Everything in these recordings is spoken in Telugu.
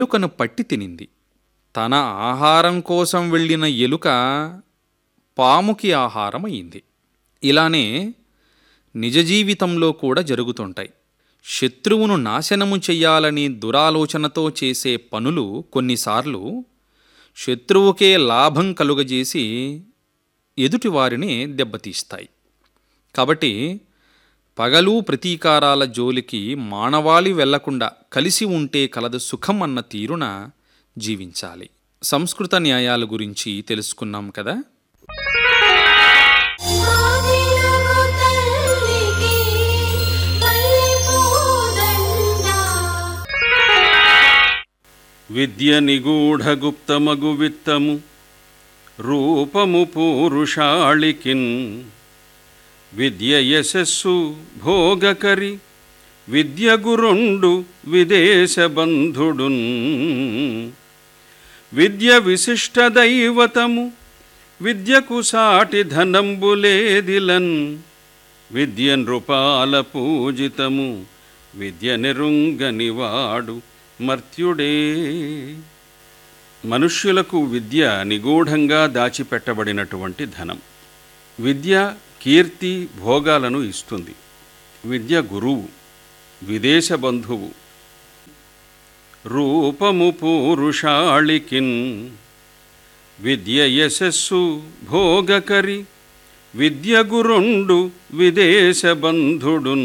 ఎలుకను పట్టి తినింది తన ఆహారం కోసం వెళ్ళిన ఎలుక పాముకి ఆహారమయ్యింది ఇలానే నిజ జీవితంలో కూడా జరుగుతుంటాయి శత్రువును నాశనము చెయ్యాలని దురాలోచనతో చేసే పనులు కొన్నిసార్లు శత్రువుకే లాభం కలుగజేసి ఎదుటివారిని దెబ్బతీస్తాయి కాబట్టి పగలు ప్రతీకారాల జోలికి మానవాళి వెళ్లకుండా కలిసి ఉంటే కలదు సుఖం అన్న తీరున జీవించాలి సంస్కృత న్యాయాల గురించి తెలుసుకున్నాం కదా ఆదిలగు తల్లికి పల్లెపూదండ విద్య నిగూఢ గుప్తమగు విత్తము రూపము పూరుషాళికిన్ విద్య యశస్సు భోగకరి విద్య గురుండు విదేశ బంధుడున్ విద్య విశిష్ట దైవతము విద్యకు సాటి ధనంబులేదిలన్ విద్య నృపాల పూజితము విద్య నెరుంగనివాడు మర్త్యుడే మనుష్యులకు విద్య నిగూఢంగా దాచిపెట్టబడినటువంటి ధనం విద్య కీర్తి భోగాలను ఇస్తుంది విద్య గురువు విదేశ బంధువు రూపము పూరుషాళికిన్ విద్య యశస్సు భోగకరి విద్య గురుండు విదేశ బంధుడున్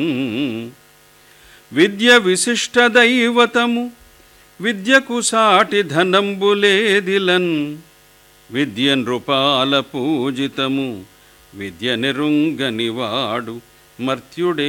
విద్య విశిష్ట దైవతము విద్యకు సాటి ధనంబులేదిలన్ విద్య నృపాల పూజితము విద్య నెరుంగనివాడు మర్త్యుడే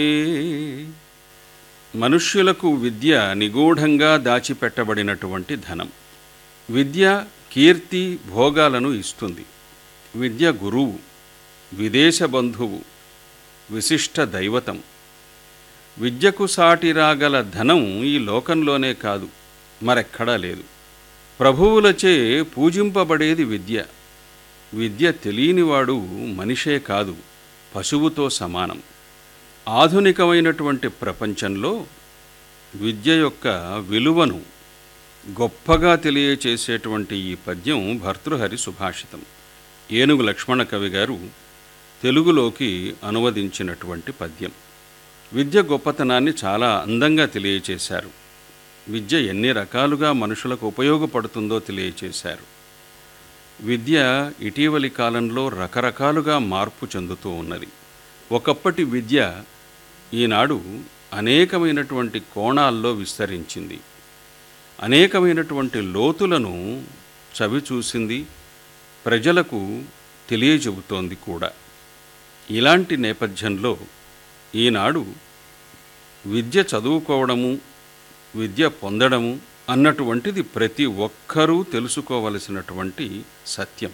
మనుష్యులకు విద్య నిగూఢంగా దాచిపెట్టబడినటువంటి ధనం విద్య కీర్తి భోగాలను ఇస్తుంది విద్య గురువు విదేశ బంధువు విశిష్ట దైవతం విద్యకు సాటి రాగల ధనం ఈ లోకంలోనే కాదు మరెక్కడా లేదు ప్రభువులచే పూజింపబడేది విద్య విద్య తెలియనివాడు మనిషే కాదు పశువుతో సమానం ఆధునికమైనటువంటి ప్రపంచంలో విద్య యొక్క విలువను గొప్పగా తెలియచేసేటువంటి ఈ పద్యం భర్తృహరి సుభాషితం ఏనుగు లక్ష్మణ కవి గారు తెలుగులోకి అనువదించినటువంటి పద్యం విద్య గొప్పతనాన్ని చాలా అందంగా తెలియచేశారు విద్య ఎన్ని రకాలుగా మనుషులకు ఉపయోగపడుతుందో తెలియచేశారు విద్య ఇటీవలి కాలంలో రకరకాలుగా మార్పు చెందుతూ ఉన్నది ఒకప్పటి విద్య ఈనాడు అనేకమైనటువంటి కోణాల్లో విస్తరించింది అనేకమైనటువంటి లోతులను చవిచూసింది ప్రజలకు తెలియజెబుతోంది కూడా ఇలాంటి నేపథ్యంలో ఈనాడు విద్య చదువుకోవడము విద్య పొందడము అన్నటువంటిది ప్రతి ఒక్కరూ తెలుసుకోవలసినటువంటి సత్యం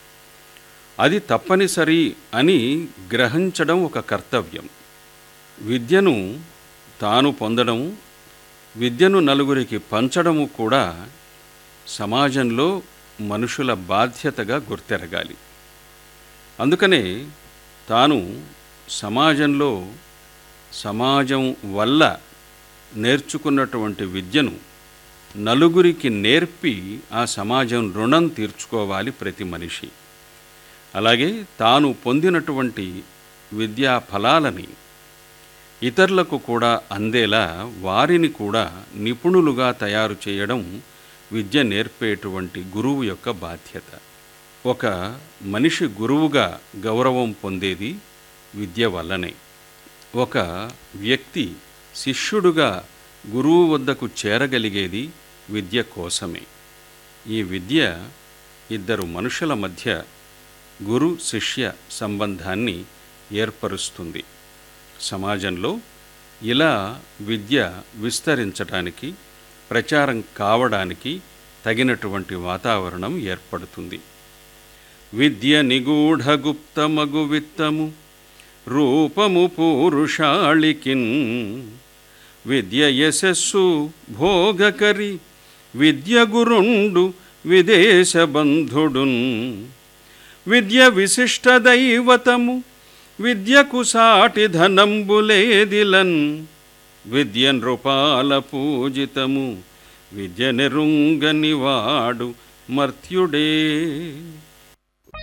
అది తప్పనిసరి అని గ్రహించడం ఒక కర్తవ్యం విద్యను తాను పొందడము విద్యను నలుగురికి పంచడము కూడా సమాజంలో మనుషుల బాధ్యతగా గుర్తెరగాలి అందుకనే తాను సమాజంలో సమాజం వల్ల నేర్చుకున్నటువంటి విద్యను నలుగురికి నేర్పి ఆ సమాజం రుణం తీర్చుకోవాలి ప్రతి మనిషి అలాగే తాను పొందినటువంటి విద్యా ఫలాలని ఇతరులకు కూడా అందేలా వారిని కూడా నిపుణులుగా తయారు చేయడం విద్య నేర్పేటువంటి గురువు యొక్క బాధ్యత ఒక మనిషి గురువుగా గౌరవం పొందేది విద్య వల్లనే ఒక వ్యక్తి శిష్యుడుగా గురువు వద్దకు చేరగలిగేది విద్య కోసమే ఈ విద్య ఇద్దరు మనుషుల మధ్య గురు శిష్య సంబంధాన్ని ఏర్పరుస్తుంది సమాజంలో ఇలా విద్య విస్తరించడానికి ప్రచారం కావడానికి తగినటువంటి వాతావరణం ఏర్పడుతుంది విద్య నిగూఢ గుప్తమగు విత్తము రూపము పూరుషాళికిన్ విద్య యశస్సు భోగకరి విద్య గురుండు విదేశ బంధుడున్ విద్య విశిష్ట దైవతము విద్యకు సాటి ధనంబులేదిలన్ విద్య నృపాల పూజితము విద్య నెరుంగని వాడు మర్త్యుడే